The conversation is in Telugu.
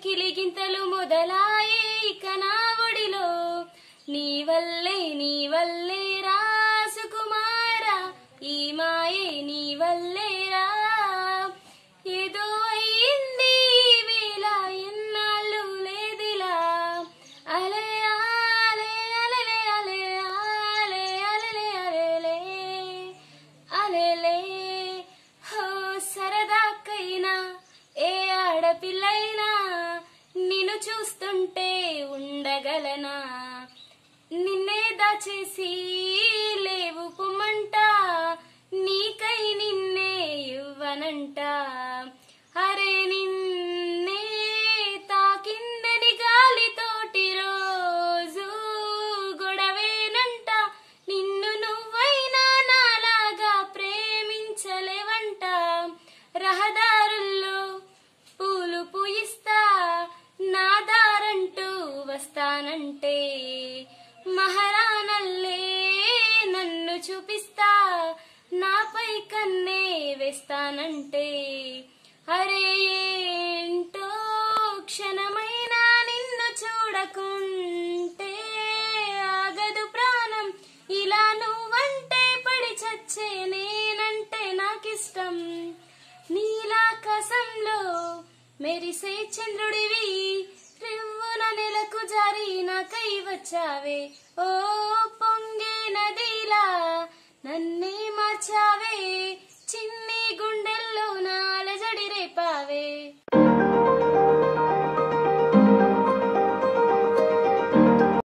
కిలిగింతలు మొదలాయే ఇక నా ఒడిలో నీ వల్లే నీ వల్లే రా సుకుమారా ఈ మాయే నీ వల్లే రా ఏదో అయింది ఈ వేళ ఎన్నాళ్ళు లేదిలా అలే ఆలే అలలే అలే ఆలే అలలే అలలే అలలే హో సరదాకైనా ఏ ఆడపిల్లైనా నిన్ను చూస్తుంటే ఉండగలనా నిన్నే దాచేసి లేవు పొమ్మంట నీకై నిన్నే ఇవ్వనంట అరే నిన్నే తాకిందని గాలితోటి రోజు గొడవేనంట నిన్ను నువ్వైనా నాలాగా ప్రేమించలేవంట రహదారుల్లో పూలు పూయిస్తా నా దారంటూ వస్తానంటే మహారాణల్లే నన్ను చూపిస్తా నాపై కన్నే వేస్తానంటే అరే ఏంటో క్షణమైనా నిన్ను చూడకుంటే ఆగదు ప్రాణం ఇలా నువ్వంటే పడి చచ్చే నేనంటే నాకిష్టం నీలాకాశంలో మెరిసే చంద్రుడివి రివ్వున నెలకు జారి నాకై వచ్చావే ఓ పో